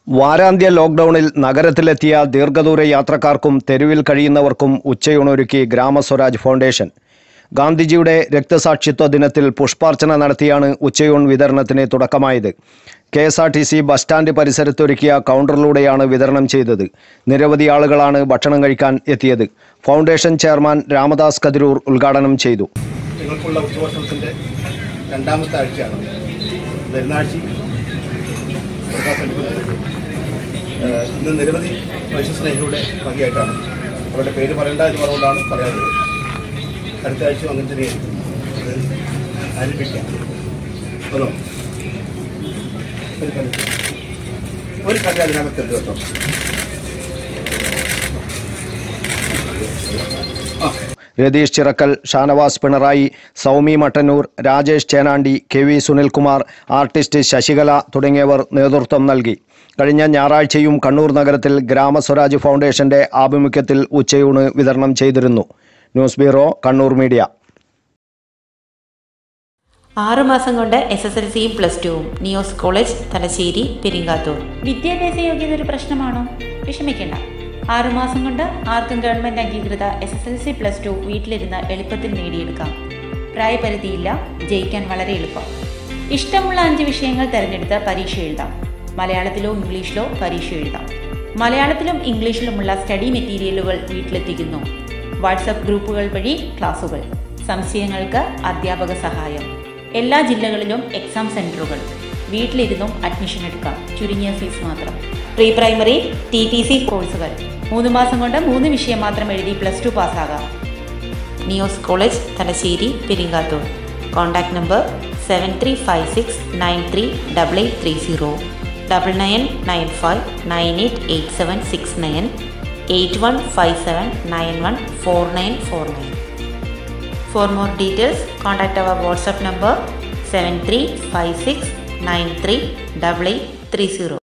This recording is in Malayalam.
വാരാന്ത്യ ലോക്ഡൌണിൽ നഗരത്തിലെത്തിയ ദീർഘദൂര യാത്രക്കാർക്കും തെരുവിൽ കഴിയുന്നവർക്കും ഉച്ചയൂണൊരുക്കി ഗ്രാമസ്വരാജ് ഫൗണ്ടേഷൻ ഗാന്ധിജിയുടെ രക്തസാക്ഷിത്വ ദിനത്തിൽ പുഷ്പാർച്ചന നടത്തിയാണ് ഉച്ചയൂൺ വിതരണത്തിന് തുടക്കമായത് K S R T C bus stand പരിസരത്തൊരുക്കിയ കൗണ്ടറിലൂടെയാണ് വിതരണം ചെയ്തത് നിരവധി ആളുകളാണ് ഭക്ഷണം കഴിക്കാൻ എത്തിയത് ഫൗണ്ടേഷൻ ചെയർമാൻ രാമദാസ് കതിരൂർ ഉദ്ഘാടനം ചെയ്തു നിങ്ങൾക്കുള്ള ഉച്ചഭക്ഷണത്തിൻ്റെ രണ്ടാമത്തെ ആഴ്ചയാണ് വരുന്നാഴ്ച ഏഹ് ഇന്ന് നിരവധി മനുഷ്യസ്നേഹികളുടെ വകയായിട്ടാണ് അവരുടെ പേര് പറയേണ്ട എന്ന് പറഞ്ഞുകൊണ്ടാണ് പറയാറുള്ളത് അടുത്ത ആഴ്ച അങ്ങനെ തന്നെയായിരിക്കും അത് ആരംഭിക്കാം ഒന്നോ ഒരു കല്ല് ഒരു കല്ല് അതിനകത്ത് ഉണ്ട് കേട്ടോ Ratheesh Chirakkal Shanavas Pinarayi Saumi Mattannur Rajesh Chenandi K V Sunilkumar artist Sasikala തുടങ്ങിയവർ നേതൃത്വം നൽകി കഴിഞ്ഞ ഞായറാഴ്ചയും കണ്ണൂർ നഗരത്തിൽ ഗ്രാമസ്വരാജ് ഫൗണ്ടേഷന്റെ ആഭിമുഖ്യത്തിൽ ഉച്ചയൂണ് വിതരണം ചെയ്തിരുന്നു ന്യൂസ് ബ്യൂറോ കണ്ണൂർ മീഡിയ ആറുമാസം കൊണ്ട് എസ് എസ് എൽ സിയും പ്ലസ് ടുവും നിയോസ് കോളേജ് തലശ്ശേരി പെരിങ്കാത്തൂർ വിദ്യാഭ്യാസ യോഗ്യത ഒരു പ്രശ്നമാണോ വിഷമിക്കേണ്ട ആറുമാസം കൊണ്ട് ആർക്കും ഗവൺമെന്റ് അംഗീകൃത S S L C plus two വീട്ടിലിരുന്ന് എളുപ്പത്തിൽ നേടിയെടുക്കാം പ്രായപരിധിയില്ല ജയിക്കാൻ വളരെ എളുപ്പം ഇഷ്ടമുള്ള അഞ്ച് വിഷയങ്ങൾ തിരഞ്ഞെടുത്ത് പരീക്ഷ എഴുതാം മലയാളത്തിലോ ഇംഗ്ലീഷിലോ പരീക്ഷ എഴുതാം മലയാളത്തിലും ഇംഗ്ലീഷിലുമുള്ള സ്റ്റഡി മെറ്റീരിയലുകൾ വീട്ടിലെത്തിക്കുന്നു വാട്സപ്പ് ഗ്രൂപ്പുകൾ വഴി ക്ലാസുകൾ സംശയങ്ങൾക്ക് അധ്യാപക സഹായം എല്ലാ ജില്ലകളിലും എക്സാം സെന്ററുകൾ വീട്ടിലിരുന്നും അഡ്മിഷൻ എടുക്കാം ചുരുങ്ങിയ ഫീസ് മാത്രം pre primary T T C കോഴ്സുകൾ മൂന്ന് മാസം കൊണ്ട് മൂന്ന് വിഷയം മാത്രം എഴുതി പ്ലസ് ടു പാസ്സാകാം NIOS college Thalassery Peringathur contact number seven three five six nine three double eight three zero double nine nine five nine eight eight seven six nine eight one five seven nine one four nine four nine For more details, contact our WhatsApp number 7356938830.